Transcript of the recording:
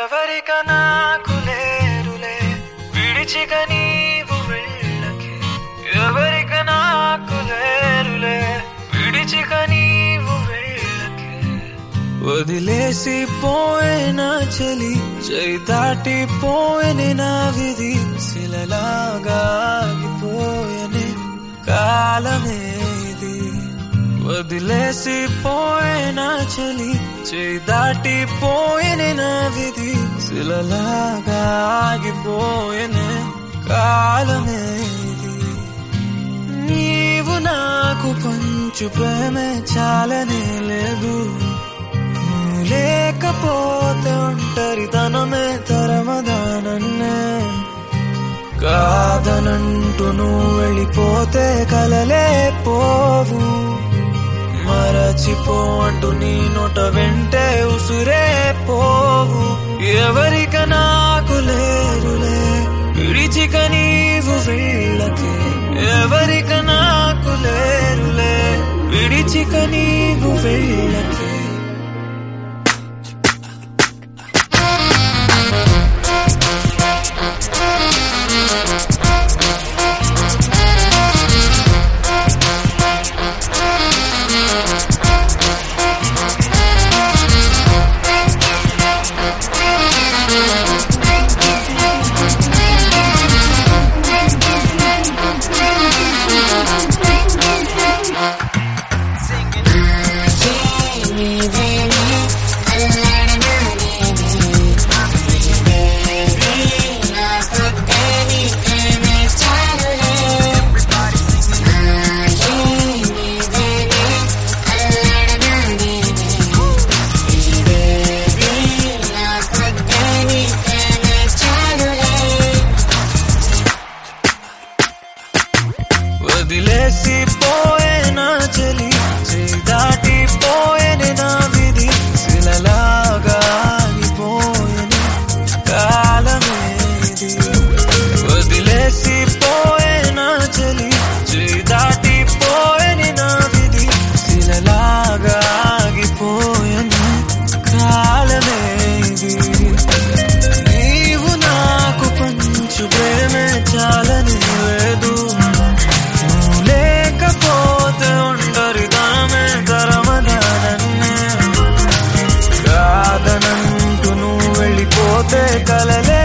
ఎవరిక నాకు లేరులే విడిచిక నీవు వెళ్ళకే ఎవరిక నాకు లేరులే విడిచిక నీవు వెళ్ళకే వదిలేసి పోయిన చలి చేయి దాటి పోయిన నా విధి శిలలాగా ఆగిపోయనే కాలమే ఇది వదిలేసి పోయిన చలి చేయి దాటి పోయిన నా విధి శిలలాగా ఆగిపోయనే కాలమే ఇది నీవు నాకు పంచు ప్రేమే చాలనే లేదు నువ్వు లేకపోతే ఒంటరితనమే తరమదానన్నే కాదనంటూ నువ్వు వెళ్ళిపోతే కలలే పోవు మరచిపో అంటూ నీ నోట వెంటే ఉసురే పోవు ఎవరిక నాకు లేరులే విడిచిక నీవు వెళ్ళకే ఎవరిక నాకు లేరులే విడిచిక నీవు వెళ్ళకే వదిలేసి పోయిన చలి చేయి దాటి పోయిన నా విధి శిలలాగా ఆగిపోయిన కాలమే ఇది వదిలేసి పోయిన చలి చేయి దాటి పోయిన నా విధి శిలలాగా ఆగిపోయిన కాలమే ఇది నీవు నాకు పంచు ప్రేమే చాలని లేదు నువ్వు లేకపోతే ఒంటరితనమే తరమదానన్నే కాదనంటూ నువ్వు వెళ్ళిపోతే కలలే